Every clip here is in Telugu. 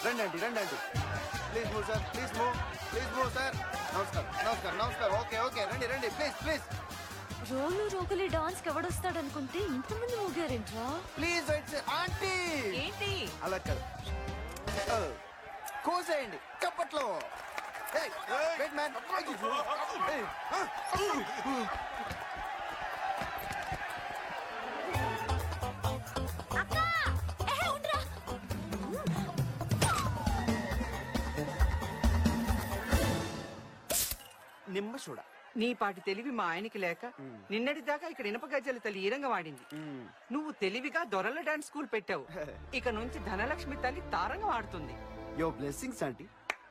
రండి ఆంటీ రండి aunty please move sir please move please move sir నమస్కారం నమస్కారం నమస్కారం ఓకే ఓకే రండి రండి ప్లీజ్ ప్లీజ్ రోలు రోకలి డాన్స్ కి ఎవడొస్తాడనుకుంటే ఇంతమంది ఊగారేంట్రా ప్లీజ్ ఇట్స్ ఆంటీ ఏంటి అలా కాదు ఆ, కోసేయండి చప్పట్లో Hey, wait, man. Hey, ah. అక్క ఏహే, ఉండురా. నిమ్మ చూడ నీ పాటి తెలివి మా ఆయనకి లేక నిన్నటిదాకా ఇక్కడ ఇనప గజ్జల తల్లి ఈరంగా వాడింది నువ్వు తెలివిగా దొరల డాన్స్ స్కూల్ పెట్టావు ఇక నుంచి ధనలక్ష్మి తల్లి తారంగా వాడుతుంది యో బ్లెస్సింగ్స్ ఆంటీ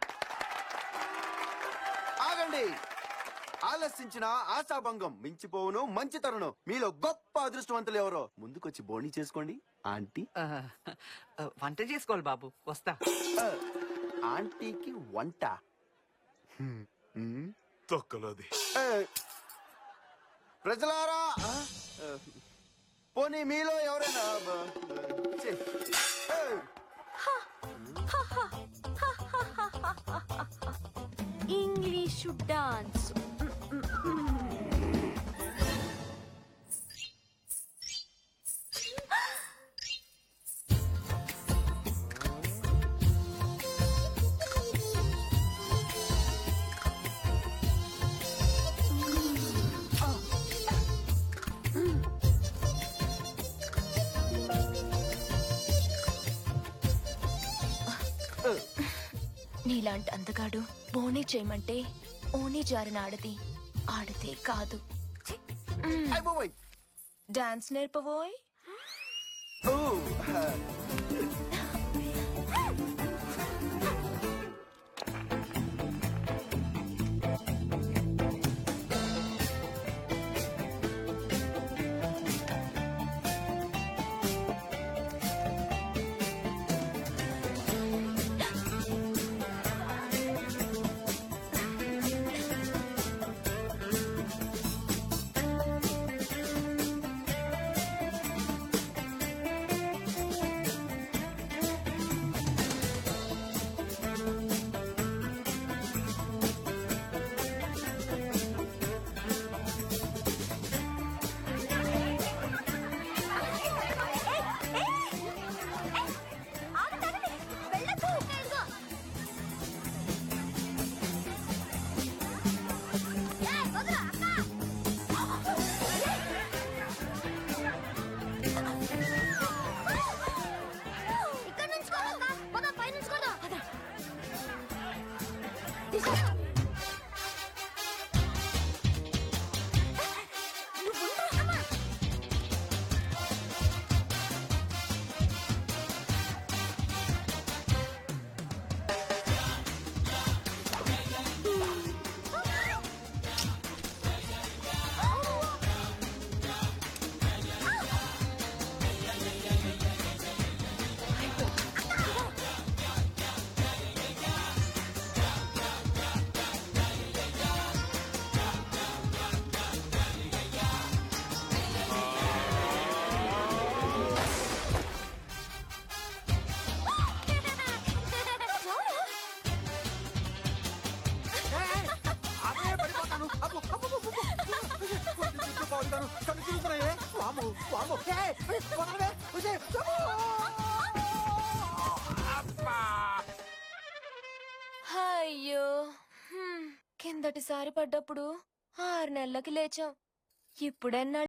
ఆగండి ఆలస్యించిన ఆశాభంగం మించిపోవును మంచి తరుణం మీలో గొప్ప అదృష్టవంతులు ఎవరో ముందుకొచ్చి బోణి చేసుకోండి ఆంటీ ఆ, ఆ, వంట చేసుకోవాలి బాబు వస్తా ఆ, ఆంటీకి వంట హ్మ్, హ్మ్. తొక్కలోది ఏ, ప్రజలారా ఆ, ఆ, పోనీ మీలో ఎవరైనా బ, ఛీ, ఏ, ఇంగ్లీషు డాన్స్ నీలాంటి అందగాడు బోనీ చేయమంటే ఓనీ జారిన ఆడది ఆడదే కాదు అయ్ బాబోయ్. డాన్స్ నేర్పబోయ్ ఓ, ఆ, ఇక్కడ నుంచి పద పై నుంచి అదే పడిపోతాను. అబ్బో, అబ్బో, అబ్బో, అబ్బో. కొంచెం బాగుంటాను. కళ్ళు తిరుగుతున్నాయే. వామ్మో, వామ్మో. ఏయ్, వదలవే. ఉసేయ్. అబ్బో. అయ్యో హ్మ్. కిందటిసారి పడ్డప్పుడు ఆరు నెలలకి లేచాం ఇప్పుడెన్నాళ్ళు